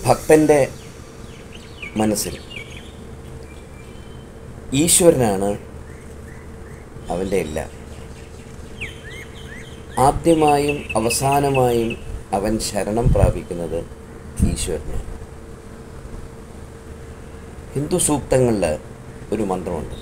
ഭക്തൻ്റെ മനസ്സിൽ ഈശ്വരനാണ് അവൻ്റെ എല്ലാം ആദ്യമായും അവസാനമായും അവൻ ശരണം പ്രാപിക്കുന്നത് ഈശ്വരനാണ് ഹിന്ദു സൂക്തങ്ങളിൽ ഒരു മന്ത്രമുണ്ട്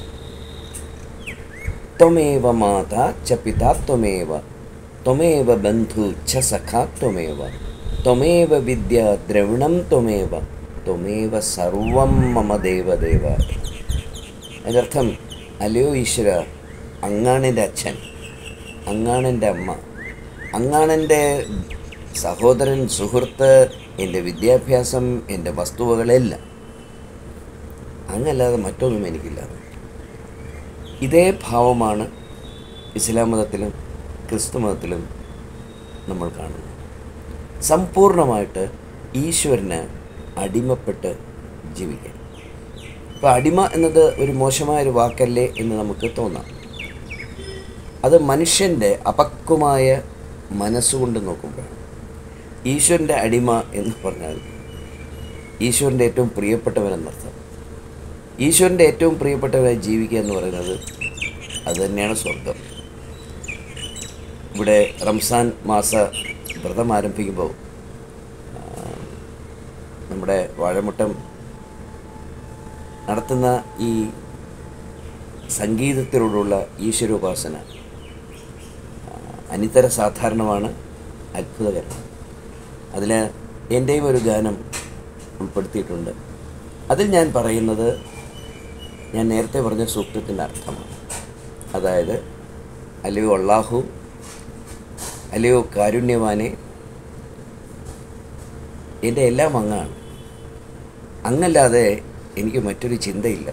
ത്വമേവ മാത ച പിതാ ത്വമേവ ത്വമേവ ബന്ധു ച സഖാ ത്വമേവ ത്വമേവ വിദ്യ ദ്രവിണം ത്വമേവ ത്വമേവ സർവം മമ ദേവദേവ അതിനർത്ഥം അല്ലയോ ഈശ്വര അങ്ങാണെൻ്റെ അച്ഛൻ അങ്ങാണെൻ്റെ അമ്മ അങ്ങാണെൻ്റെ സഹോദരൻ സുഹൃത്ത് എൻ്റെ വിദ്യാഭ്യാസം എൻ്റെ വസ്തുവകളെല്ലാം അങ്ങല്ലാതെ മറ്റൊന്നും എനിക്കില്ല ഇതേ ഭാവമാണ് ഇസ്ലാം മതത്തിലും ക്രിസ്തു മതത്തിലും നമ്മൾ കാണുന്നത് സമ്പൂർണമായിട്ട് ഈശ്വരന് അടിമപ്പെട്ട് ജീവിക്കാൻ ഇപ്പോൾ അടിമ എന്നത് ഒരു മോശമായൊരു വാക്കല്ലേ എന്ന് നമുക്ക് തോന്നാം അത് മനുഷ്യൻ്റെ അപക്വമായ മനസ്സുകൊണ്ട് നോക്കുമ്പോഴാണ് ഈശ്വരൻ്റെ അടിമ എന്ന് പറഞ്ഞാൽ ഈശ്വരൻ്റെ ഏറ്റവും പ്രിയപ്പെട്ടവനെന്നർത്ഥം ഈശ്വരൻ്റെ ഏറ്റവും പ്രിയപ്പെട്ടവരായി ജീവിക്കുക എന്ന് പറയുന്നത് അത് തന്നെയാണ് സ്വർഗം ഇവിടെ റംസാൻ മാസ വ്രതം ആരംഭിക്കുമ്പോൾ ആ, നമ്മുടെ വാഴമുട്ടം നടത്തുന്ന ഈ സംഗീതത്തിനോടുള്ള ഈശ്വരോപാസന ആ, അനിതര സാധാരണമാണ് അത്ഭുതകരമാണ് അതിൽ എൻ്റെയും ഒരു ഗാനം ഉൾപ്പെടുത്തിയിട്ടുണ്ട് അതിൽ ഞാൻ പറയുന്നത് ഞാൻ നേരത്തെ പറഞ്ഞ സൂക്തത്തിൻ്റെ അർത്ഥമാണ് അതായത് അല്ലയോ അള്ളാഹു അല്ലയോ കാരുണ്യവാനെ എൻ്റെ എല്ലാം അങ്ങാണ് അങ്ങല്ലാതെ എനിക്ക് മറ്റൊരു ചിന്തയില്ല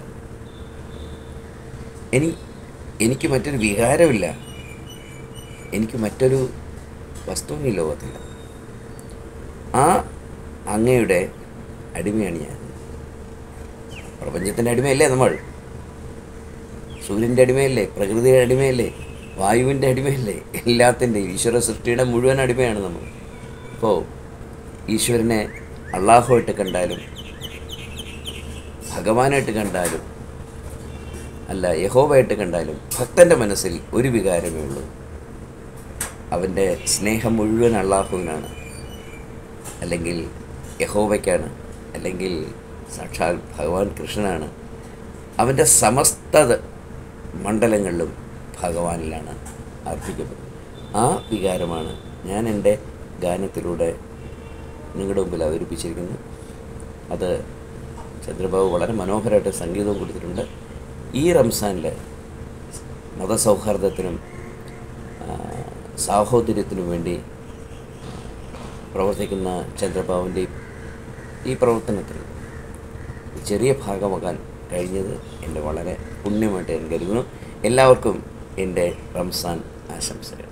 എനി എനിക്ക് മറ്റൊരു വികാരമില്ല എനിക്ക് മറ്റൊരു വസ്തുവും ഈ ലോകത്തില്ല ആ അങ്ങയുടെ അടിമയാണ് ഞാൻ പ്രപഞ്ചത്തിൻ്റെ അടിമയല്ലേ നമ്മൾ സൂര്യൻ്റെ അടിമയല്ലേ പ്രകൃതിയുടെ അടിമയല്ലേ വായുവിൻ്റെ അടിമയല്ലേ എല്ലാത്തിൻ്റെയും ഈശ്വര സൃഷ്ടിയുടെ മുഴുവൻ അടിമയാണ് നമ്മൾ അപ്പോൾ ഈശ്വരനെ അള്ളാഹുമായിട്ട് കണ്ടാലും ഭഗവാനായിട്ട് കണ്ടാലും അല്ല യഹോവയായിട്ട് കണ്ടാലും ഭക്തൻ്റെ മനസ്സിൽ ഒരു വികാരമേ ഉള്ളൂ അവൻ്റെ സ്നേഹം മുഴുവൻ അള്ളാഹുവിനാണ് അല്ലെങ്കിൽ യഹോവയ്ക്കാണ് അല്ലെങ്കിൽ സാക്ഷാൽ ഭഗവാൻ കൃഷ്ണനാണ് അവൻ്റെ സമസ്ത മണ്ഡലങ്ങളിലും ഭഗവാനിലാണ് അർപ്പിക്കപ്പെടുന്നത് ആ വികാരമാണ് ഞാൻ എൻ്റെ ഗാനത്തിലൂടെ നിങ്ങളുടെ മുമ്പിൽ അവതരിപ്പിച്ചിരിക്കുന്നത് അത് ചന്ദ്രബാബു വളരെ മനോഹരമായിട്ട് സംഗീതവും കൊടുത്തിട്ടുണ്ട് ഈ റംസാനിൽ മതസൗഹാർദ്ദത്തിനും ആ, സാഹോദര്യത്തിനും വേണ്ടി പ്രവർത്തിക്കുന്ന ചന്ദ്രബാബുവിൻ്റെ ഈ- ഈ പ്രവർത്തനത്തിൽ ചെറിയ ഭാഗമാകാൻ കഴിഞ്ഞത് എൻ്റെ വളരെ പുണ്യമായിട്ട് ഞാൻ കരുതുന്നു എല്ലാവർക്കും എൻ്റെ റംസാൻ ആശംസകൾ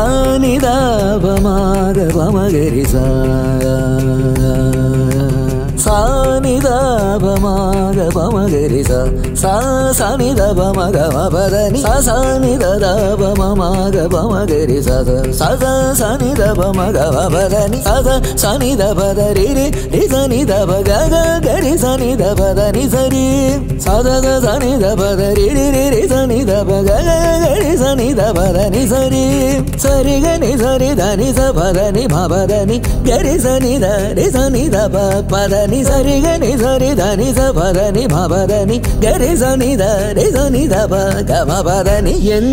സാനിതാപമാഗമഗരി സാനിതാപമാഗമഗരി സാ സാനിതപമഗമപദനി സാനിതപമഗമഗരി സ സാനിതപമഗമപദനി സ സനിതപദരി രി സനിതപ ഗഗ ഗരി സനിതപദനി സരി സദ സനിതപദരി രി രി രി സനിതപ ഗഗ ഗരി സനിതപദനി സരി സരി ഗനി സരി ധനി സ പദനി ഭവദനി ഗരി സനി ധരി സനി ധ പ പദനി സരി ഗനി സരി ധനി സ പദനി ഭവദനി ഗരി സനി ധരി സനി ധ പ ഗമ പദനി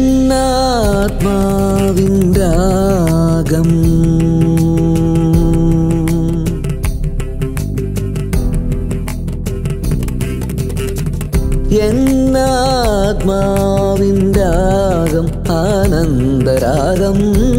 എന്നാത്മാവിന്ദാഗം എന്നാത്മാവിന്ദാഗം ആനന്ദരാഗം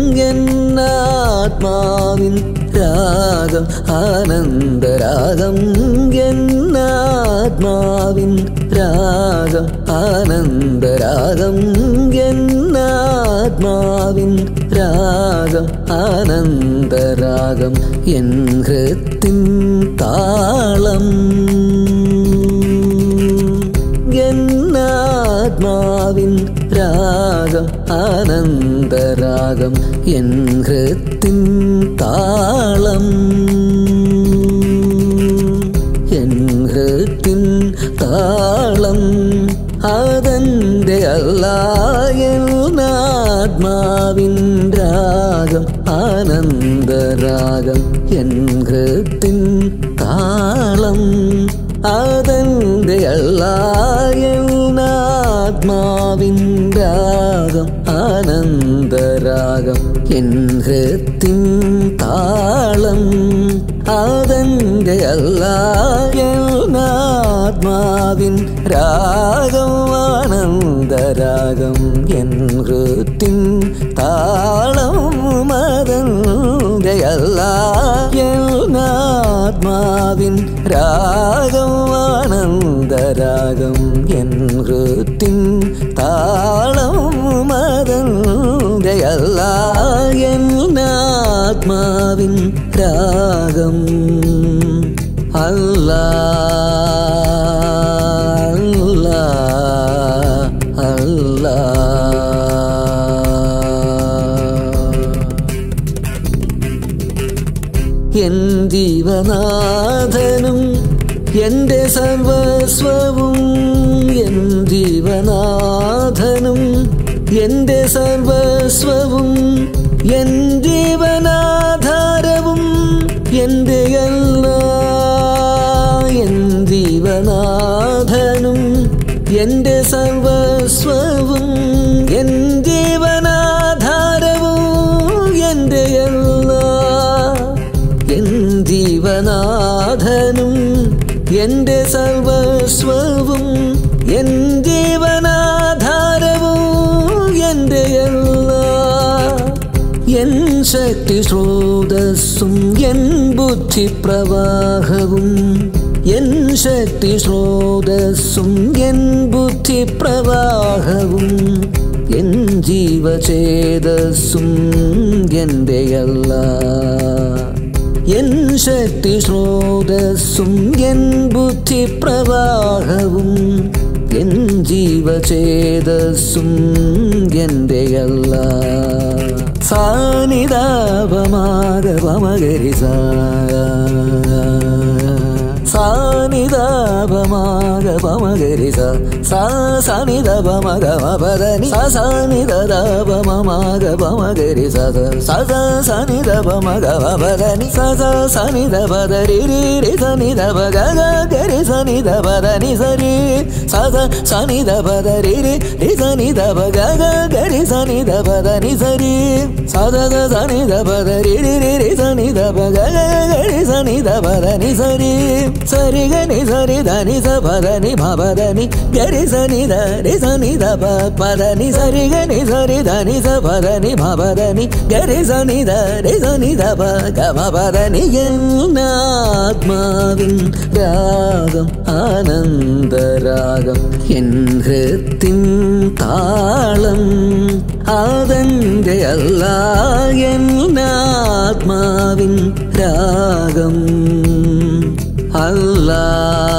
എന്നാത്മാവിൻ രാഗം ആനന്ദരാഗം എന്നാത്മാവിൻ രാഗം ആനന്ദരാഗം എന്നാത്മാവിൻ രാഗം ആനന്ദരാഗം എൻ ഹൃത്തിൻ താളം എന്നാത്മാവിൻ രാഗം ആനന്ദരാഗം എൻ ഹൃത്തിൻ താളം ഹൃത്തിൻ താളം അതെന്റെ അല്ലാത്മാവിൻ രാഗം ആനന്ദരാഗം എൻ ഹൃത്തിൻ താളം അതെന്റെ അല്ലാത്മാവിൻ രാഗം ആനന്ദരാഗം എൻ ഹൃത്തിൻ താളം അതെന്റെ അല്ലാത്മാവിൻ രാഗം ആനന്ദരാഗം എൻ ഹൃത്തിൻ താളം അതെന്റെ അല്ലാത്മാവിൻ രാഗം ആനന്ദരാഗം എൻ ഹൃത്തിൻ താളം അതെന്റെ അല്ലാത്മാവിൻ രാഗം അല്ലാ അല്ലാ എൻ ജീവനാഥനും എൻ്റെ സർവസ്വവും എൻ ജീവനാഥനും എൻ്റെ സർവസ്വവും എൻ ജീവനാധാരവും എൻ്റെ എല്ലാ എൻ ജീവനാഥനും എൻ്റെ സർവസ്വവും എൻ ജീവനാധാരവും എൻ്റെ എല്ലാ എൻ ജീവനാഥനും എൻ്റെ സർവസ്വവും എൻ ജീവനാധാരവും എൻ്റെ എല്ലാ എൻ ശക്തി സ്രോതസ്സും എൻ ബുദ്ധി പ്രവാഹവും എൻ ശക്തി സ്രോതസ്സും എൻ ബുദ്ധി പ്രവാഹവും എൻ ജീവചേതസ്സും എൻ്റെ അല്ല എൻ ശക്തി സ്രോതസ്സും എൻ ബുദ്ധി പ്രവാഹവും എൻ ജീവചേതസ്സും എൻ്റെ അല്ല സാനിതാപമാകപമകരി സാനിതാപമാകപമകരി സാ സാനിതപമകമപദനി സാനിതപമമാകപമകരി സ സാനിതപമകമപദനി സ സാനിതപദരി രി സനിതപ ഗരി സനിതപദനി സരി സ സനിതപദരി രി സനിതപ ഗരി സനിതപദനി സരി സദ സനിതപദരി രി സനിതപ ഗരി സനിതപദനി സരി സരി ഗനി സരി ധനി സ പദനി ഭവദനി ഗരി സനി ധരി സനി ധ പദനി സരി ഗനി സരി ധനി സ പദനി ഭവദനി ഗരി സനി ധരി സനി ധ ഗമ പദനി എന്നാത്മാവിൻ രാഗം ആനന്ദരാഗം എൻ ഹൃത്തിൻ താളം അതെന്റെ അല്ല എന്നാത്മാവിൻ രാഗം അല്ലാ